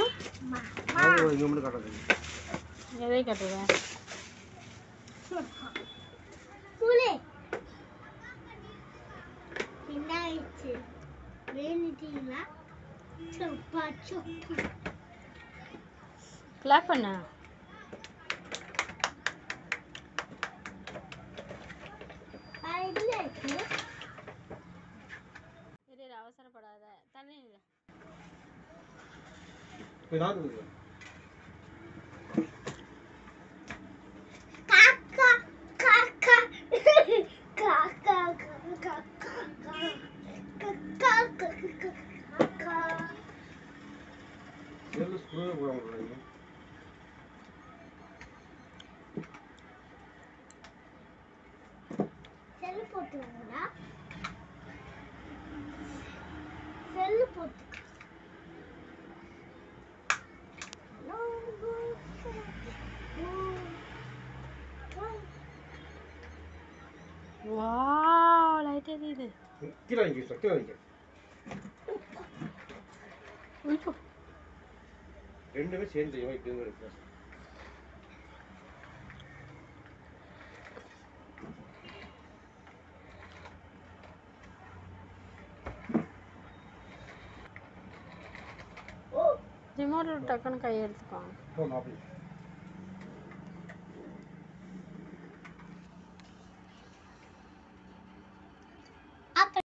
இங்கே மட்டும் காட்டாது எதை கட்டுவேன் புலே என்னாயிடுச்சு வேணிட்டீங்களா சொப்பா சொப்பு கிளாப் பண்ண இதுல இருக்கு இரு இரு, அவசரப்படாத தண்ணி இரு. இப்போ நான் கொடுக்குறேன் காக்கா காக்கா காக்கா காக்கா காக்கா காக்கா எதில் ஸ்க்ரூவே போட முடியல செல்லு போட்டுருங்களா செல்லு போட்டு வாவ் லைட் எரியுது கீழே வாங்கி கீழே வாங்கி ஐயோ ரெண்டுமே சேர்ந்து இவன் இப்படி இருக்கு ரிமோட் டக்குன்னு கை எடுத்துக்கோங்க போ மாப்பிள்ளை